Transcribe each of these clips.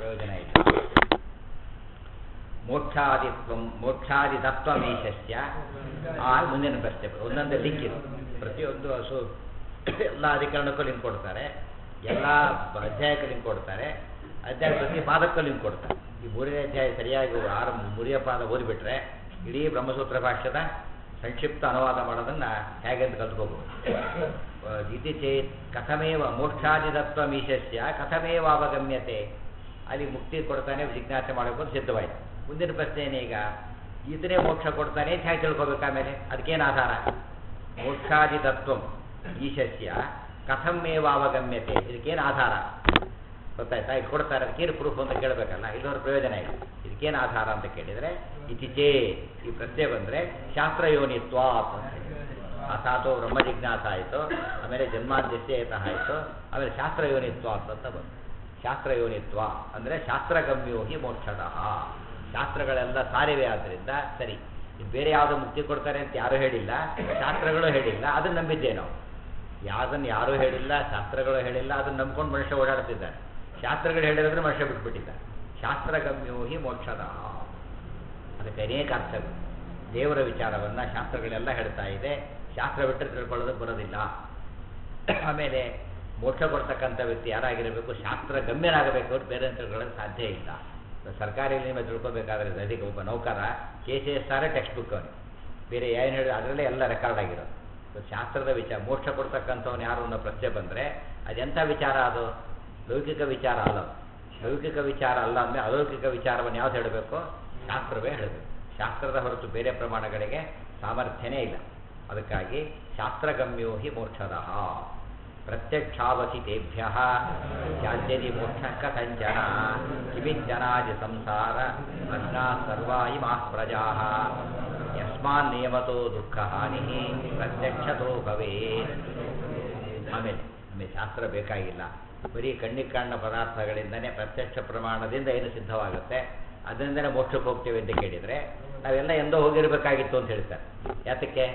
ಪ್ರಯೋಜನ ಇಲ್ಲ ಮೋಕ್ಷಾದಿತ್ವ ಮೋಕ್ಷಾದಿತತ್ವಮೀಶಸ್ಯ ಆ ಮುಂದಿನ ಪ್ರಶ್ನೆ ಒಂದೊಂದು ಲಿಂಕ್ ಇದೆ ಪ್ರತಿಯೊಂದು ಹಸು ಎಲ್ಲ ಅಧಿಕರಣಕ್ಕೂ ಲಿಂಕ್ ಕೊಡ್ತಾರೆ ಎಲ್ಲ ಅಧ್ಯಾಯಕ್ಕೂ ಲಿಂಕ್ ಕೊಡ್ತಾರೆ ಅಧ್ಯಾಯ ಪ್ರತಿ ಪಾದಕ್ಕೂ ಲಿಂಕ್ ಕೊಡ್ತಾರೆ ಈ ಮೂರನೇ ಅಧ್ಯಾಯ ಸರಿಯಾಗಿ ಆರಂಭ ಮೂರನೇ ಪಾದ ಓದಿಬಿಟ್ರೆ ಇಡೀ ಬ್ರಹ್ಮಸೂತ್ರ ಭಾಷ್ಯದ ಸಂಕ್ಷಿಪ್ತ ಅನುವಾದ ಮಾಡೋದನ್ನು ಹೇಗೆ ಅಂತ ಕಲ್ತ್ಕೋಬಹುದು ಇತಿ ಚೇತ್ ಕಥಮೇವ ಮೋಕ್ಷಾದಿತತ್ವ ಮೀಶಸ್ಯ ಕಥಮೇವ ಅವಗಮ್ಯತೆ ಅಲ್ಲಿ ಮುಕ್ತಿ ಕೊಡ್ತಾನೆ ಜಿಜ್ಞಾಸೆ ಮಾಡಬೇಕು ಅಂತ ಸಿದ್ಧವಾಯಿತು ಮುಂದಿನ ಪ್ರಶ್ನೆ ಏನೀಗ ಈತನೇ ಮೋಕ್ಷ ಕೊಡ್ತಾನೆ ಅಂತ ಹೇಗೆ ತಿಳ್ಕೊಬೇಕು ಆಮೇಲೆ ಅದಕ್ಕೇನು ಆಧಾರ ಮೋಕ್ಷಾದಿತತ್ವ ಈಶಸ್ಯ ಕಥಮೇವ ಅವಗಮ್ಯತೆ ಇದಕ್ಕೇನು ಆಧಾರ ಗೊತ್ತಾಯ್ತಾ ಇದು ಕೊಡ್ತಾರೆ ಅದಕ್ಕೇನು ಪ್ರೂಫ್ ಅಂತ ಕೇಳಬೇಕಲ್ಲ ಇಲ್ಲೊಂದು ಪ್ರಯೋಜನ ಇಲ್ಲ ಇದಕ್ಕೇನು ಆಧಾರ ಅಂತ ಕೇಳಿದರೆ ಇತಿಚೇ ಈ ಪ್ರಶ್ನೆ ಬಂದರೆ ಶಾಸ್ತ್ರಯೋನಿತ್ವ ಅಂತ ಹೇಳಿ ಅಥಾತೋ ಬ್ರಹ್ಮ ಜಿಜ್ಞಾಸ ಆಯಿತು ಆಮೇಲೆ ಜನ್ಮಾದ್ಯಸ್ಯೇತಃ ಆಯಿತು ಆಮೇಲೆ ಶಾಸ್ತ್ರಯೋನಿತ್ವ ಅಂತ ಬಂತು ಶಾಸ್ತ್ರಯೋನಿತ್ವ ಅಂದರೆ ಶಾಸ್ತ್ರಗಮ್ಯೋ ಹಿ ಮೋಕ್ಷತಃ ಶಾಸ್ತ್ರಗಳೆಲ್ಲ ಸಾರಿವೆ ಆದ್ದರಿಂದ ಸರಿ ಇದು ಬೇರೆ ಯಾವುದೋ ಮುಕ್ತಿ ಕೊಡ್ತಾರೆ ಅಂತ ಯಾರೂ ಹೇಳಿಲ್ಲ ಶಾಸ್ತ್ರಗಳು ಹೇಳಿಲ್ಲ ಅದನ್ನು ನಂಬಿದ್ದೆ ನಾವು ಯಾವುದನ್ನು ಯಾರೂ ಹೇಳಿಲ್ಲ ಶಾಸ್ತ್ರಗಳು ಹೇಳಿಲ್ಲ ಅದನ್ನು ನಂಬ್ಕೊಂಡು ಮನುಷ್ಯ ಓಡಾಡ್ತಿದ್ದಾನೆ ಶಾಸ್ತ್ರಗಳು ಹೇಳಿದ್ರೆ ಮನುಷ್ಯ ಬಿಟ್ಬಿಟ್ಟಿದ್ದ ಶಾಸ್ತ್ರಗಮ್ಯೋ ಹಿ ಮೋಕ್ಷತಃ ಅದಕ್ಕೆ ಅನೇಕ ಅರ್ಥಗಳು ದೇವರ ವಿಚಾರವನ್ನು ಶಾಸ್ತ್ರಗಳೆಲ್ಲ ಹೇಳ್ತಾ ಇದೆ ಶಾಸ್ತ್ರ ಬಿಟ್ಟರೆ ತಿಳ್ಕೊಳ್ಳೋದಕ್ಕೆ ಬರೋದಿಲ್ಲ ಆಮೇಲೆ ಮೋಕ್ಷ ಕೊಡ್ತಕ್ಕಂಥ ವ್ಯಕ್ತಿ ಯಾರಾಗಿರಬೇಕು ಶಾಸ್ತ್ರ ಗಮ್ಯನಾಗಬೇಕು ಅವ್ರು ಬೇರೆ ತಿಳ್ಕೊಳ್ಳೋಕೆ ಸಾಧ್ಯ ಇಲ್ಲ ಸರ್ಕಾರಿ ನಿಮ್ಮ ತಿಳ್ಕೊಬೇಕಾದ್ರೆ ಅದಕ್ಕೆ ಒಬ್ಬ ನೌಕರ K C S R text book ಅವನು ಬೇರೆ ಏನು ಹೇಳಿದ್ರೆ ಅದರಲ್ಲೇ ಎಲ್ಲ ರೆಕಾರ್ಡ್ ಆಗಿರೋದು ಶಾಸ್ತ್ರದ ವಿಚಾರ ಮೋಕ್ಷ ಕೊಡ್ತಕ್ಕಂಥವ್ನು ಯಾರು ಅನ್ನೋ ಪ್ರಶ್ನೆ ಬಂದರೆ ಅದೆಂಥ ವಿಚಾರ ಅದು ಲೌಕಿಕ ವಿಚಾರ ಅಲ್ಲ ಲೌಕಿಕ ವಿಚಾರ ಅಲ್ಲ ಅಂದರೆ ಅಲೌಕಿಕ ವಿಚಾರವನ್ನು ಯಾವ್ದು ಹೇಳಬೇಕು ಶಾಸ್ತ್ರವೇ ಹೇಳಬೇಕು ಶಾಸ್ತ್ರದ ಹೊರತು ಬೇರೆ ಪ್ರಮಾಣಗಳಿಗೆ ಸಾಮರ್ಥ್ಯನೇ ಇಲ್ಲ ಅದಕ್ಕಾಗಿ ಶಾಸ್ತ್ರಗಮ್ಯೋ ಹಿ ಮೋಕ್ಷದಃ ಪ್ರತ್ಯಕ್ಷಾವಸಿತೇಭ್ಯ ಚಾದ್ಯದಿ ಮೋಕ್ಷ ಕಥಂಚನ ಕಿಮಿಜ್ಜನಾದಿ ಸಂಸಾರ ಪ್ರಜ್ಞಾ ಸರ್ವಾ ಇಮಾಃ ಪ್ರಜಾ ಯಸ್ಮಾನ್ ನಿಯಮತೋ ದುಃಖ ಹಾನಿ ಪ್ರತ್ಯಕ್ಷತೋ ಭವೇತ್ ಆಮೇಲೆ ನಮಗೆ ಶಾಸ್ತ್ರ ಬೇಕಾಗಿಲ್ಲ ಬರೀ ಕಣ್ಣಿಗೆ ಕಾಣ ಪದಾರ್ಥಗಳಿಂದನೇ ಪ್ರತ್ಯಕ್ಷ ಪ್ರಮಾಣದಿಂದ ಏನು ಸಿದ್ಧವಾಗುತ್ತೆ ಅದರಿಂದನೇ ಮೋಕ್ಷಕ್ಕೆ ಹೋಗ್ತೇವೆ ಅಂತ ಕೇಳಿದರೆ ನಾವೆಲ್ಲ ಎಂದೋ ಹೋಗಿರಬೇಕಾಗಿತ್ತು ಅಂತ ಹೇಳ್ತಾರೆ ಯಾತಕ್ಕೆ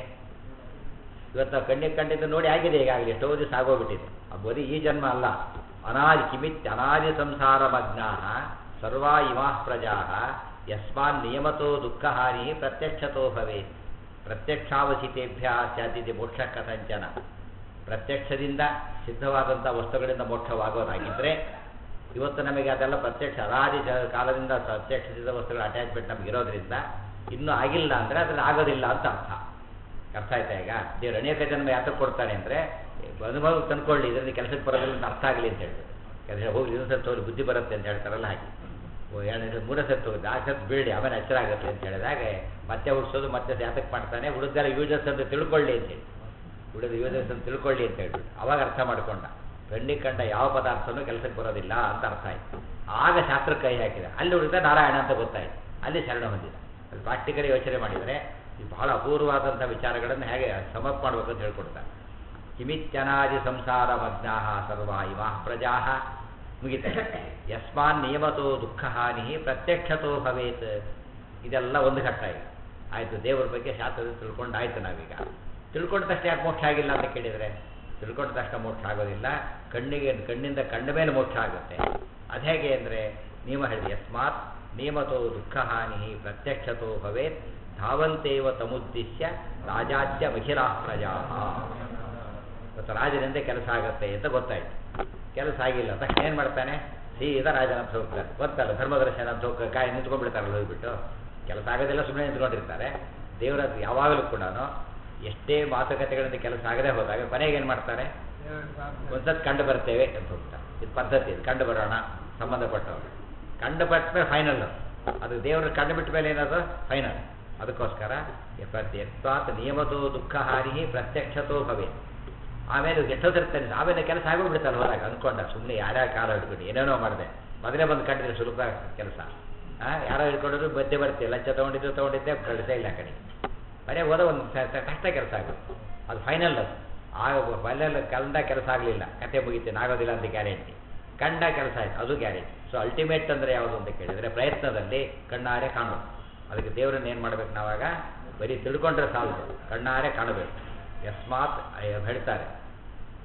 ಇವತ್ತು ನಾವು ಕಣ್ಣಿಗೆ ಕಂಡಿದ್ದು ನೋಡಿ ಆಗಿದೆ ಈಗಾಗಲೇ ಎಷ್ಟೋ ದಿವಸ ಆಗೋಗ್ಬಿಟ್ಟಿದೆ ಅದು ಬರೀ ಈ ಜನ್ಮ ಅಲ್ಲ ಅನಾದಿ ಕಿಮಿತ್ ಅನಾದಿ ಸಂಸಾರ ಮಗ್ನಾ ಸರ್ವಾ ಇಮಾಃ ಪ್ರಜಾ ಯಸ್ಮಾನ್ ನಿಯಮತೋ ದುಃಖಹಾನಿ ಪ್ರತ್ಯಕ್ಷತೋ ಭವೇತ್ ಪ್ರತ್ಯಕ್ಷಾವಸಿತೇಭ್ಯ ಸ್ಯಾದಿದೆ ಮೋಕ್ಷ ಕಥಂಚನ ಪ್ರತ್ಯಕ್ಷದಿಂದ ಸಿದ್ಧವಾದಂಥ ವಸ್ತುಗಳಿಂದ ಮೋಕ್ಷವಾಗೋದಾಗಿದ್ದರೆ ಇವತ್ತು ನಮಗೆ ಅದೆಲ್ಲ ಪ್ರತ್ಯಕ್ಷ ಅನಾದಿ ಜ ಕಾಲದಿಂದ ಪ್ರತ್ಯಕ್ಷ ಸಿದ್ಧ ವಸ್ತುಗಳ ಅಟ್ಯಾಚ್ಮೆಂಟ್ ನಮಗೆ ಇರೋದ್ರಿಂದ ಇನ್ನೂ ಆಗಿಲ್ಲ ಅಂದರೆ ಅದರಲ್ಲಿ ಆಗೋದಿಲ್ಲ ಅಂತ ಅರ್ಥ ಅರ್ಥ ಆಯ್ತಾ ಈಗ ದೇವ್ರು ಅನೇಕ ಜನ್ಮ ಯಾತಕ್ಕೆ ಕೊಡ್ತಾನೆ ಅಂದರೆ ಅನುಭವ ತಂದ್ಕೊಳ್ಳಿ ಇದರಲ್ಲಿ ಕೆಲಸಕ್ಕೆ ಬರೋದಿಲ್ಲ ಅಂತ ಅರ್ಥ ಆಗಲಿ ಅಂತ ಹೇಳ್ತಾರೆ ಕೆಲಸ ಹೋಗಿ ಇನ್ನೊಂದು ಸತ್ತು ಹೋಗಿ ಬುದ್ಧಿ ಬರುತ್ತೆ ಅಂತ ಹೇಳ್ತಾರಲ್ಲ ಹಾಗೆ ಎರಡು ಮೂರೇ ಸತ್ತು ಹೋಗಿ ನಾಲ್ಕು ಸತ್ತು ಬೀಳಿ ಆಮೇಲೆ ಎಚ್ಚರ ಆಗುತ್ತೆ ಅಂತ ಹೇಳಿದಾಗ ಮತ್ತೆ ಹುಡ್ಸೋದು ಮತ್ತೆ ಯಾತಕ್ಕೆ ಮಾಡ್ತಾನೆ ಹುಡುಗರ ಯೂಸರ್ಸ್ ಅಂತ ತಿಳ್ಕೊಳ್ಳಿ ಅಂತೇಳಿ ಉಳಿದ ಯೂಸರ್ಸ್ ಅಂತ ತಿಳ್ಕೊಳ್ಳಿ ಅಂತ ಹೇಳ್ಬಿಟ್ಟು ಅವಾಗ ಅರ್ಥ ಮಾಡ್ಕೊಂಡ ಕಣ್ಣಿಗೆ ಕಂಡ ಯಾವ ಪದಾರ್ಥನೂ ಕೆಲಸಕ್ಕೆ ಬರೋದಿಲ್ಲ ಅಂತ ಅರ್ಥ ಆಯ್ತು ಆಗ ಶಾಸ್ತ್ರ ಕೈ ಹಾಕಿದ ಅಲ್ಲಿ ಹುಡುಗ ನಾರಾಯಣ ಅಂತ ಗೊತ್ತಾಯ್ತು ಅಲ್ಲಿ ಶರಣ ಹೊಂದಿದ ಅಲ್ಲಿ ಪ್ರಾಕ್ಟಿಕಲಿ ಯೋಚನೆ ಮಾಡಿದರೆ ಈ ಬಹಳ ಅಪೂರ್ವವಾದಂಥ ವಿಚಾರಗಳನ್ನು ಹೇಗೆ ಸಮಪ್ ಮಾಡಬೇಕು ಅಂತ ಹೇಳ್ಕೊಡ್ತಾರೆ ಕಿಮಿತ್ಯನಾದಿ ಸಂಸಾರ ಮಗ್ನಾ ಸರ್ವ ಇಮಾಃ ಪ್ರಜಾ ಮುಗಿತೆ ಯಸ್ಮಾನ್ ನಿಯಮತೋ ದುಃಖ ಹಾನಿ ಪ್ರತ್ಯಕ್ಷತೋ ಭವೇತ್ ಇದೆಲ್ಲ ಒಂದು ಘಟ್ಟ ಈಗ ಆಯಿತು ದೇವರ ಬಗ್ಗೆ ಶಾಸ್ತ್ರದಲ್ಲಿ ತಿಳ್ಕೊಂಡಾಯ್ತು ನಾವೀಗ ತಿಳ್ಕೊಂಡ ತಕ್ಷಣ ಯಾಕೆ ಮೋಕ್ಷ ಆಗಿಲ್ಲ ಅಂತ ಕೇಳಿದರೆ ತಿಳ್ಕೊಂಡ ತಕ್ಷಣ ಮೋಕ್ಷ ಆಗೋದಿಲ್ಲ ಕಣ್ಣಿಗೆ ಕಣ್ಣಿಂದ ಕಂಡ ಮೇಲೆ ಮೋಕ್ಷ ಆಗುತ್ತೆ ಅದು ಹೇಗೆ ಅಂದರೆ ನಿಯಮ ಹೇಳಿದೆ ಯಸ್ಮಾತ್ ನಿಯಮತೋ ದುಃಖ ಹಾನಿ ಪ್ರತ್ಯಕ್ಷತೋ ಭವೇತ್ ಧಾವಂತೇವ ತಮುದ್ದೇಶ್ಯ ರಾಜಾಜ್ಯ ಮಹಿಳಾ ಪ್ರಜಾ ಮತ್ತು ರಾಜನಿಂದ ಕೆಲಸ ಆಗುತ್ತೆ ಅಂತ ಗೊತ್ತಾಯ್ತು ಕೆಲಸ ಆಗಿಲ್ಲ ತಕ್ಷಣ ಏನು ಮಾಡ್ತಾನೆ ಸೀದಾ ರಾಜನ ಹತ್ರ ಹೋಗ್ತಾರೆ ಗೊತ್ತಲ್ಲ ಧರ್ಮದರ್ಶನ ಅಂತ ಹೋಗಿ ಕಾಯಿ ನಿಂತ್ಕೊಂಡ್ಬಿಡ್ತಾರಲ್ಲ ಹೋಗ್ಬಿಟ್ಟು ಕೆಲಸ ಆಗೋದಿಲ್ಲ ಸುಮ್ಮನೆ ನಿಂತ್ಕೊಂಡಿರ್ತಾರೆ ದೇವರ ಯಾವಾಗಲೂ ಕೂಡ ಎಷ್ಟೇ ಮಾತುಕತೆಗಳಿಂದ ಕೆಲಸ ಆಗದೆ ಹೋದಾಗ ಕೊನೆಗೆ ಏನು ಮಾಡ್ತಾರೆ ಒಂದ್ಸತ್ ಕಂಡು ಬರ್ತೇವೆ ಅಂತ ಹೋಗ್ತಾರೆ ಇದು ಪದ್ಧತಿ ಇದು ಕಂಡು ಬರೋಣ ಸಂಬಂಧಪಟ್ಟವರು ಕಂಡು ಪಟ್ಟ ಮೇಲೆ ಫೈನಲ್ ಅದು ದೇವರು ಕಂಡು ಬಿಟ್ಟ ಮೇಲೆ ಏನದು ಫೈನಲ್ ಅದಕ್ಕೋಸ್ಕರ ಯತ್ವಾತ್ ನಿಯಮತೋ ದುಃಖ ಹಾನಿ ಪ್ರತ್ಯಕ್ಷತೋ ಭವೆ ಆಮೇಲೆ ಎಷ್ಟೊತ್ತಿರ್ತಾನೆ ಆಮೇಲೆ ಕೆಲಸ ಆಗೋಗ್ಬಿಡ್ತಾನೆ ಹೋದಾಗ ಅಂದ್ಕೊಂಡ ಸುಮ್ಮನೆ ಯಾರ್ಯಾರ ಕಾಲ ಹಿಡ್ಕೊಂಡು ಏನೇನೋ ಮಾಡಿದೆ ಮೊದಲೇ ಬಂದು ಕಂಡಿದ್ರೆ ಸುಲಭ ಕೆಲಸ ಹಾಂ ಯಾರೋ ಹಿಡ್ಕೊಂಡ್ರು ಮಧ್ಯೆ ಬರ್ತೀವಿ ಲಂಚ ತೊಗೊಂಡಿದ್ದು ತೊಗೊಂಡಿದ್ದೆ ಕಳಿಸೇ ಇಲ್ಲ ಕಡೆ ಬರೀ ಹೋದ ಒಂದು ಕಷ್ಟ ಕೆಲಸ ಆಗುತ್ತೆ ಅದು ಫೈನಲ್ ಅದು ಆಗ ಫೈನಲ್ ಕಂಡ ಕೆಲಸ ಆಗಲಿಲ್ಲ ಕತೆ ಮುಗಿತೇನೆ ಆಗೋದಿಲ್ಲ ಅಂತ ಗ್ಯಾರಂಟಿ ಕಂಡ ಕೆಲಸ ಆಯ್ತು ಅದು ಗ್ಯಾರಂಟಿ ಸೊ ಅಲ್ಟಿಮೇಟ್ ಅಂದರೆ ಯಾವುದು ಅಂತ ಕೇಳಿದರೆ ಪ್ರಯತ್ನದಲ್ಲಿ ಕಣ್ಣಾರೆ ಕಾಣೋದು ಅದಕ್ಕೆ ದೇವರನ್ನ ಏನು ಮಾಡ್ಬೇಕು ನಾವಾಗ ಬರೀ ತಿಳ್ಕೊಂಡ್ರೆ ಸಾಲದು ಕಣ್ಣಾರೆ ಕಾಣಬೇಕು ಯಸ್ಮಾತ್ ಹೇಳ್ತಾರೆ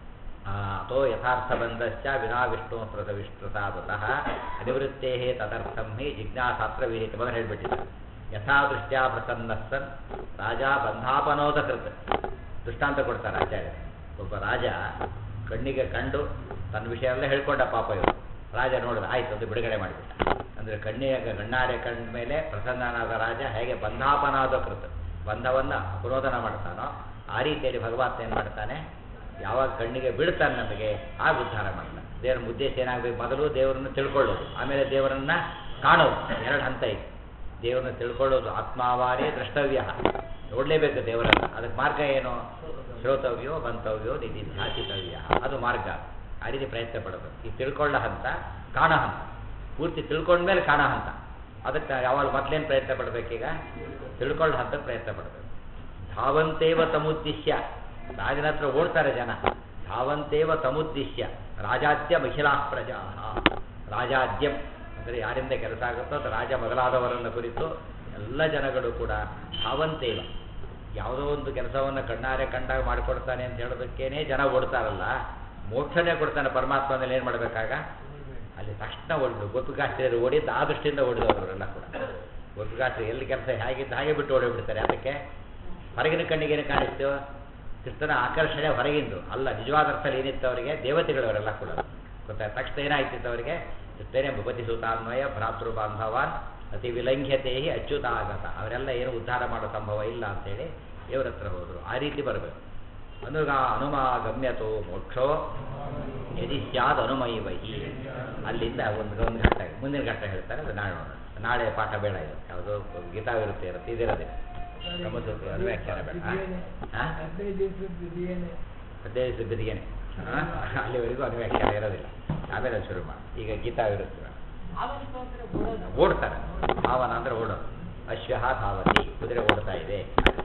ಅಥೋ ಯಥಾರ್ಥಬಂಧಶ್ಚ ವಿನಾ ವಿಷ್ಣು ಪ್ರಸ ವಿಷ್ಣುಸಾದತಃ ಅನಿವೃತ್ತೇ ತದರ್ಥಂ ಹಿ ಜಿಜ್ಞಾಸಾತ್ರ ವಿಹಿತ ಮೊದಲು ಹೇಳ್ಬಿಟ್ಟಿದ್ದಾರೆ ಯಥಾದೃಷ್ಟ್ಯಾ ಪ್ರಸನ್ನ ಸನ್ ರಾಜ ಬಂಧಾಪನೋದ ಕೃತ ದೃಷ್ಟಾಂತ ಕೊಡ್ತಾರೆ ಆಚಾರ್ಯ ಒಬ್ಬ ರಾಜ ಕಣ್ಣಿಗೆ ಕಂಡು ತನ್ನ ವಿಷಯ ಎಲ್ಲ ಹೇಳ್ಕೊಂಡ ಪಾಪ ಇವರು ರಾಜ ನೋಡಿದ ಆಯ್ತು ಅದು ಬಿಡುಗಡೆ ಮಾಡಿಬಿಟ್ಟ ಅಂದರೆ ಕಣ್ಣಿಗೆ ಕಣ್ಣಾರೆ ಕಂಡ ಮೇಲೆ ಪ್ರಸನ್ನನಾದ ರಾಜ ಹೇಗೆ ಬಂಧಾಪನಾದ ಕೃತ ಬಂಧವನ್ನು ಪುರೋಧನ ಮಾಡ್ತಾನೋ ಆ ರೀತಿಯಲ್ಲಿ ಭಗವಂತ ಏನು ಮಾಡ್ತಾನೆ ಯಾವಾಗ ಕಣ್ಣಿಗೆ ಬಿಡ್ತಾನೆ ನಮಗೆ ಆಗ ಉದ್ಧಾರ ಮಾಡ್ತಾನೆ ದೇವರ ಉದ್ದೇಶ ಏನಾಗಬೇಕು ಮೊದಲು ದೇವರನ್ನು ತಿಳ್ಕೊಳ್ಳೋದು ಆಮೇಲೆ ದೇವರನ್ನ ಕಾಣೋದು ಎರಡು ಹಂತ ಇದೆ ದೇವರನ್ನ ತಿಳ್ಕೊಳ್ಳೋದು ಆತ್ಮಾವಾರೇ ದ್ರಷ್ಟವ್ಯ ನೋಡಲೇಬೇಕು ದೇವರನ್ನ ಅದಕ್ಕೆ ಮಾರ್ಗ ಏನು ಶ್ರೋತವ್ಯೋ ಬಂತವ್ಯೋ ನಿಧಿ ಧ್ಯಾಸಿತವ್ಯ ಅದು ಮಾರ್ಗ ಆ ರೀತಿ ಪ್ರಯತ್ನ ಪಡಬೇಕು ಈ ತಿಳ್ಕೊಳ್ಳೋ ಹಂತ ಕಾಣೋ ಹಂತ ಪೂರ್ತಿ ತಿಳ್ಕೊಂಡ್ಮೇಲೆ ಕಾಣೋ ಹಂತ ಅದಕ್ಕೆ ಯಾವಾಗ ಮೊದಲೇನು ಪ್ರಯತ್ನ ಪಡಬೇಕೀಗ ತಿಳ್ಕೊಳ್ಳೋ ಹಂತಕ್ಕೆ ಪ್ರಯತ್ನ ಪಡಬೇಕು ಧಾವಂತೇವ ತಮುದ್ದೇಶ್ಯ ರಾಜನ ಹತ್ರ ಓಡ್ತಾರೆ ಜನ ಧಾವಂತೇವ ತಮುದ್ದೇಶ್ಯ ರಾಜಾದ್ಯ ಮಹಿಳಾ ಪ್ರಜಾ ರಾಜಾದ್ಯಂ ಅಂದರೆ ಯಾರಿಂದ ಕೆಲಸ ಆಗುತ್ತೋ ಅದು ರಾಜ ಮೊದಲಾದವರನ್ನು ಕುರಿತು ಎಲ್ಲ ಜನಗಳು ಕೂಡ ಧಾವಂತೇವ ಯಾವುದೋ ಒಂದು ಕೆಲಸವನ್ನು ಕಣ್ಣಾರೆ ಕಂಡಾಗ ಮಾಡಿಕೊಡ್ತಾನೆ ಅಂತ ಹೇಳೋದಕ್ಕೇನೆ ಜನ ಓಡ್ತಾರಲ್ಲ ಮೋಕ್ಷನೇ ಕೊಡ್ತಾನೆ ಪರಮಾತ್ಮ ಮೇಲೆ ಏನು ಮಾಡಬೇಕಾಗ ಅಲ್ಲಿ ತಕ್ಷಣ ಓಡಿದ್ರು ಗೊತ್ತುಗಾಸ್ತ್ರಿಯರು ಓಡಿದ್ದು ಆ ದೃಷ್ಟಿಯಿಂದ ಓಡಿದವರೆಲ್ಲ ಕೂಡ ಗೊತ್ತುಗಾಸ್ತ್ರಿ ಎಲ್ಲಿ ಕೆಲಸ ಹೇಗಿದ್ದು ಹಾಗೆ ಬಿಟ್ಟು ಓಡಿಬಿಡ್ತಾರೆ ಅದಕ್ಕೆ ಹೊರಗಿನ ಕಣ್ಣಿಗೇನು ಕಾಣಿಸ್ತು ಕೃಷ್ಣನ ಆಕರ್ಷಣೆ ಹೊರಗಿಂದು ಅಲ್ಲ ನಿಜವಾದ ಅರ್ಥದಲ್ಲಿ ಏನಿತ್ತು ಅವರಿಗೆ ದೇವತೆಗಳವರೆಲ್ಲ ಕೂಡ ಗೊತ್ತಾ ತಕ್ಷಣ ಏನಾಯ್ತಿತ್ತು ಅವರಿಗೆ ಕೃಷ್ಣನೇ ಭೂಪತಿ ಸೂತಾನ್ವಯ ಭ್ರಾತೃ ಬಾಂಧವಾನ್ ಅತಿ ವಿಲಂಘ್ಯತೆ ಅಚ್ಯುತ ಆಗತ ಅವರೆಲ್ಲ ಏನು ಉದ್ಧಾರ ಮಾಡೋ ಸಂಭವ ಇಲ್ಲ ಅಂತೇಳಿ ದೇವರ ಹತ್ರ ಹೋದರು ಆ ರೀತಿ ಬರಬೇಕು ಅನುಗ ಅನುಮ ಗಮ್ಯತೋ ಮೋಕ್ಷೋ ಯದಿ ಸ್ಯಾದ್ ಅನುಮೈವಹಿ ಅಲ್ಲಿಂದ ಒಂದು ಒಂದು ಘಟ್ಟ ಮುಂದಿನ ಘಟ್ಟ ಹೇಳ್ತಾರೆ ಅದು ನಾಳೆ ನೋಡೋಣ ನಾಳೆ ಪಾಠ ಬೇಡ ಇದು ಯಾವುದೋ ಗೀತಾವಿರುತ್ತೆ ಇರುತ್ತೆ ಇದಿರೋದಿಲ್ಲ ಬ್ರಹ್ಮಸೂತ್ರ ಅದು ವ್ಯಾಖ್ಯಾನ ಬೇಡ ಹಾಂ ಹದಿನೈದು ದಿವಸದ ಬಿರಿಯಾನಿ ಹದಿನೈದು ಸಿದ್ಧತೆಗೇನೆ ಅಲ್ಲಿವರೆಗೂ ಅದು ವ್ಯಾಖ್ಯಾನ ಇರೋದಿಲ್ಲ ಆಮೇಲೆ ಅದು ಶುರು ಮಾಡಿ ಈಗ ಗೀತಾವಿರುತ್ತೆ ಓಡ್ತಾರೆ ಭಾವನ ಅಂದ್ರೆ ಓಡೋದು ಅಶ್ವಹ ಧಾವತಿ ಕುದುರೆ ಓಡ್ತಾ ಇದೆ